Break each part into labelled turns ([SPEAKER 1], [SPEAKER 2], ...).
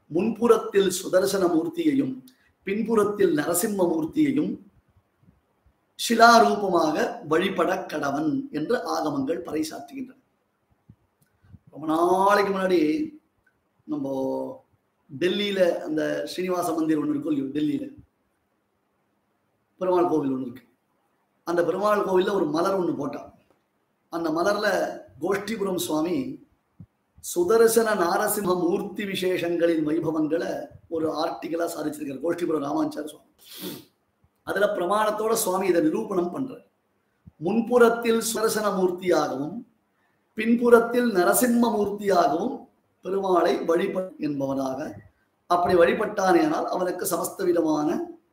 [SPEAKER 1] முன்புறத்தில் சுதர்சன மூர்த்தியையும் பின்புறத்தில் நரசிம்ம மூர்த்தியையும் சிலாரூபமாக வழிபட கடவன் என்று ஆகமங்கள் பறைசாற்றுகின்றன ரொம்ப நாளைக்கு முன்னாடி நம்ம டெல்லியில அந்த ஸ்ரீனிவாச மந்திர் ஒன்று இருக்கும் இல்லையோ டெல்லியில பெருமாள் கோவில் ஒன்று இருக்கு அந்த பெருமாள் கோவில்ல ஒரு மலர் ஒன்று போட்டான் அந்த மலர்ல கோஷ்டிபுரம் சுவாமி சுதர்சன நாரசிம்ம மூர்த்தி விசேஷங்களின் வைபவங்களை ஒரு ஆர்டிகலா சாதிச்சிருக்கார் கோஷ்டிபுரம் ராமாச்சார சுவாமி அதுல பிரமாணத்தோட சுவாமி இதை நிரூபணம் பண்றார் முன்புறத்தில் சுதர்சன மூர்த்தியாகவும் பின்புறத்தில் நரசிம்ம மூர்த்தியாகவும் பெருமாளை வழிபட் என்பவனாக அப்படி வழிபட்டானேனால் அவனுக்கு சமஸ்த விதமான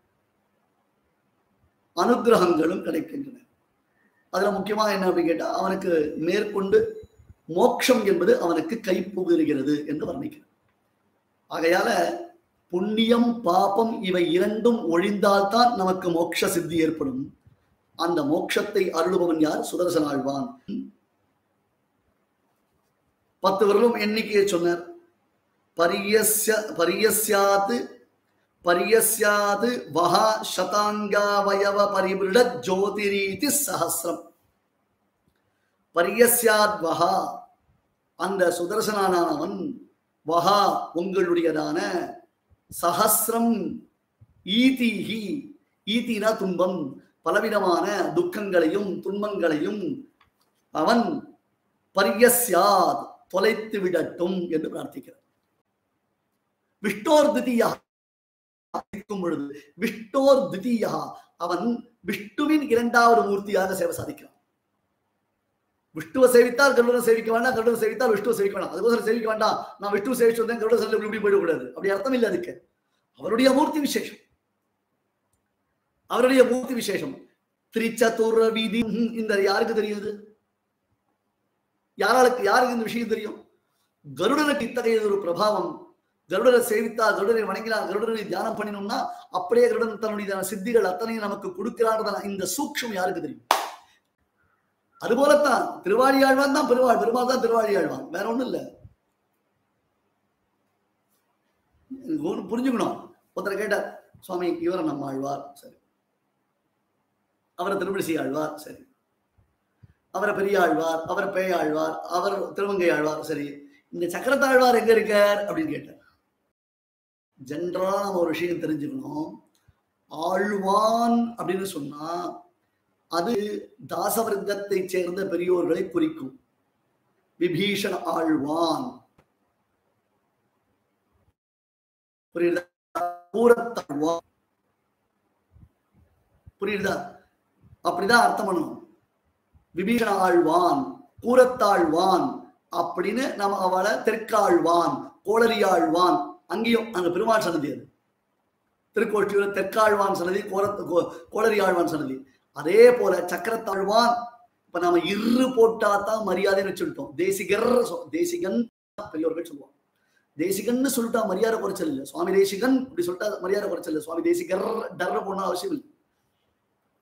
[SPEAKER 1] அனுகிரகங்களும் கிடைக்கின்றன அதுல முக்கியமா என்ன அப்படின்னு கேட்டா அவனுக்கு மேற்கொண்டு மோட்சம் என்பது அவனுக்கு கைப்புகுகிறது என்று வர்ணிக்கிறார் ஆகையால புண்ணியம் பாபம் இவை இரண்டும் ஒழிந்தால்தான் நமக்கு மோட்ச சித்தி ஏற்படும் அந்த மோட்சத்தை அருளுபவன் யார் சுதர்சன ஆழ்வான் பத்து விரலும் எண்ணிக்கையை சொன்னார் பரியஸ்ய பரியஸ்யாத் பரியஸ்யாது வஹா சதாங்காவயவ பரிபிருட ஜோதிரீதி சஹசிரம் பரியஸ்யாத் வஹா அந்த சுதர்சனானவன் வஹா உங்களுடையதான சஹசிரம் ஈதிஹி ஈதினா துன்பம் பலவிதமான துக்கங்களையும் துன்பங்களையும் அவன் பரியஸ்யாத் தொலைத்து விடட்டும் என்று பிரார்த்திக்கிறார் விஷ்ணோர் திதியா இருக்கும் பொழுது விஷ்ணோர் திதியா அவன் விஷ்ணுவின் இரண்டாவது மூர்த்தியாக சேவை சாதிக்கிறான் விஷ்ணுவை சேவித்தால் கருடனை சேவிக்க வேண்டாம் கருடனை சேவித்தால் விஷ்ணுவை சேவிக்க வேண்டாம் அதுக்கோசரம் சேவிக்க வேண்டாம் நான் விஷ்ணு சேவிச்சு வந்தேன் கருட செல்ல இப்படி போயிடக்கூடாது அப்படி அர்த்தம் இல்லை அதுக்கு அவருடைய மூர்த்தி விசேஷம் அவருடைய மூர்த்தி விசேஷம் திரிச்சதுர வீதி இந்த யாருக்கு தெரியுது யாராளுக்கு யாருக்கு இந்த விஷயம் தெரியும் கருடனுக்கு இத்தகைய ஒரு பிரபாவம் கருடனை சேவித்தா கருடனை வணங்கினா கருடனை தியானம் பண்ணினோம்னா அப்படியே கருடன் தன்னுடைய சித்திகள் அத்தனையும் நமக்கு கொடுக்கிறான்றதான இந்த சூக்ஷம் யாருக்கு தெரியும் அதுபோலத்தான் திருவாழியாழ்வான் தான் பெருவாள் பெருமாள் தான் திருவாழியாழ்வான் வேற ஒண்ணும் இல்ல ஒண்ணு புரிஞ்சுக்கணும் ஒருத்தரை கேட்டார் சுவாமி இவரை நம்ம ஆழ்வார் சரி அவரை திருமணிசி ஆழ்வார் சரி அவரை பெரிய ஆழ்வார் அவரை பேய் ஆழ்வார் அவர் திருவங்கை ஆழ்வார் சரி இந்த சக்கரத்தாழ்வார் எங்க இருக்கார் அப்படின்னு கேட்டார் ஜென்ரலா நம்ம ஒரு விஷயம் தெரிஞ்சுக்கணும் ஆழ்வான் அப்படின்னு சொன்னா அது தாசவர்க்கத்தை சேர்ந்த பெரியோர்களை குறிக்கும் விபீஷண ஆழ்வான் புரியுதா பூரத்தாழ்வான் புரியுதா அப்படிதான் அர்த்தம் பண்ணணும் விபீஷண ஆழ்வான் கூரத்தாழ்வான் அப்படின்னு நம்ம அவளை தெற்காழ்வான் கோளரியாழ்வான் அங்கேயும் அங்க பெருமாள் சன்னதி அது திருக்கோஷ்டியூர் தெற்காழ்வான் சன்னதி கோரத் கோ- கோளரியாழ்வான் சன்னதி அதே போல சக்கரத்தாழ்வான் இப்ப நாம இரு போட்டா தான் மரியாதைன்னு வச்சுட்டோம் தேசிகர் சொ- தேசிகன் பெரியவர்கள் சொல்லுவாங்க தேசிகன்னு சொல்லிட்டா மரியாதை குறைச்சல் இல்லை சுவாமி தேசிகன் இப்படி சொல்லிட்டா மரியாதை குறைச்சல் இல்லை சுவாமி தேசிகர் டர் போனா அவசியம் இல்லை